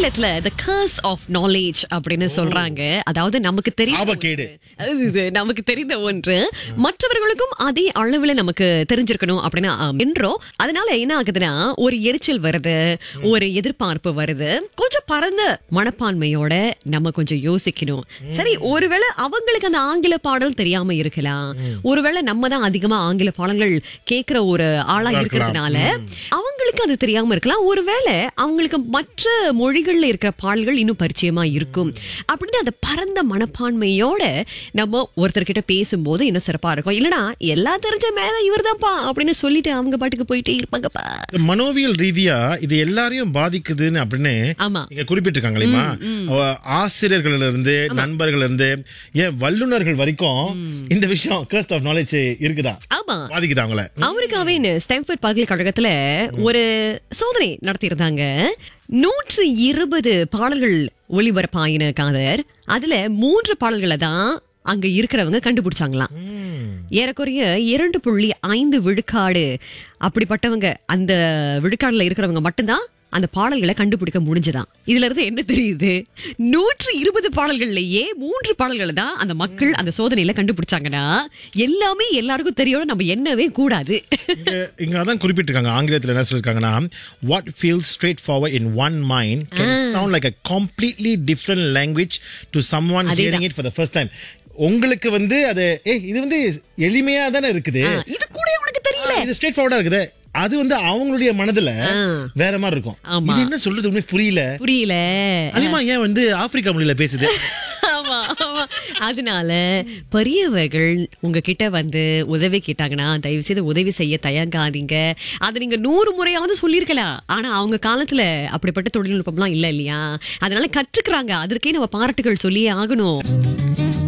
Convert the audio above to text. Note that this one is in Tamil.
ஆங்கிலத்துல the curse of knowledge அப்படின்னு சொல்றாங்க அதாவது நமக்கு தெரியும் சாபக்கேடு. இது நமக்கு தெரிந்த ஒன்று மற்றவர்களுக்கும் அதே அளவுல நமக்கு தெரிஞ்சிருக்கணும் அப்படின்னு ஆம், என்றோ அதனால என்ன ஆகுதுன்னா ஒரு எரிச்சல் வருது ஒரு எதிர்பார்ப்பு வருது கொஞ்சம் பரந்த மனப்பான்மையோட நம்ம கொஞ்சம் யோசிக்கணும் சரி ஒருவேளை அவங்களுக்கு அந்த ஆங்கில பாடல் தெரியாம இருக்கலாம் ஒருவேளை நம்ம தான் அதிகமா ஆங்கில பாடல்கள் கேட்கிற ஒரு ஆளா இருக்கலாம். இருக்கிறதுனால அவங்களுக்கு அது தெரியாம இருக்கலாம் ஒருவேளை அவங்களுக்கு மற்ற மொழிகள்ல இருக்கிற பாடல்கள் இன்னும் பரிச்சயமா இருக்கும் அப்படின்னு அந்த பரந்த மனப்பான்மையோட நம்ம ஒருத்தர்கிட்ட பேசும்போது இன்னும் சிறப்பா இருக்கும் இல்லனா எல்லா தெரிஞ்ச மேல இவர்தான்ப்பா அப்படின்னு சொல்லிட்டு அவங்க பாட்டுக்கு போயிட்டே இருப்பாங்கப்பா இந்த மனோவியல் ரீதியா இது எல்லாரையும் பாதிக்குதுன்னு அப்படின்னு ஆமா நீங்க குறிப்பிட்டிருக்காங்க இல்லையா அவ- ஆசிரியர்கள்ல இருந்து நண்பர்கள்ல இருந்து ஏன் வல்லுனர்கள் வரைக்கும் இந்த விஷயம் கர்ஸ்ட் ஆஃப் நாலேஜ் இருக்குதா ஆமா பாதிக்குதா அவங்கள அமெரிக்காவின் ஸ்டான்ஃபோர்ட் பல்கலைக்கழகத்துல ஒரு சோதனை நடத்தியிருந்தாங்க நூற்று இருபது பாடல்கள் ஒளிபரப்பாயின காதர் அதுல மூன்று பாடல்களை தான் அங்க இருக்கிறவங்க கண்டுபிடிச்சாங்களாம் ஏறக்குறைய இரண்டு புள்ளி ஐந்து விழுக்காடு அப்படிப்பட்டவங்க அந்த விழுக்காடுல இருக்கிறவங்க மட்டும்தான் அந்த பாடல்களை கண்டுபிடிக்க முடிஞ்சுதான் இதுல இருந்து என்ன தெரியுது நூற்று இருபது பாடல்கள்லயே மூன்று பாடல்களை தான் அந்த மக்கள் அந்த சோதனையில கண்டுபிடிச்சாங்கன்னா எல்லாமே எல்லாருக்கும் தெரியணும் நம்ம எண்ணவே கூடாது இங்க இங்க அதான் குறிப்பிட்டிருக்காங்க ஆங்கிலத்துல என்ன சொல்லிருக்காங்கன்னா what feels straightforward in one mind can sound like a completely different language to someone அதேதான். Hearing it for the first time உங்களுக்கு வந்து அது ஏ இது வந்து எளிமையா தானே இருக்குது இது கூட உனக்கு தெரியல இது ஸ்ட்ரெயிட் ஃபார்வர்டா இருக்குது அது வந்து அவங்களுடைய மனதுல வேற மாதிரி இருக்கும் ஆமா. இது என்ன சொல்றது உண்மை புரியல புரியல அதிகமா ஏன் வந்து ஆப்பிரிக்கா மொழியில பேசுது ஆமா ஆமா அதனால பெரியவர்கள் உங்ககிட்ட வந்து உதவி கேட்டாங்கன்னா தயவு செய்து உதவி செய்ய தயங்காதீங்க அதை நீங்க நூறு முறையாவது சொல்லியிருக்கலாம் ஆனா அவங்க காலத்துல அப்படிப்பட்ட தொழில்நுட்பம்லாம் இல்ல இல்லையா அதனால கற்றுக்கிறாங்க அதற்கே நம்ம பாராட்டுகள் சொல்லியே ஆகணும்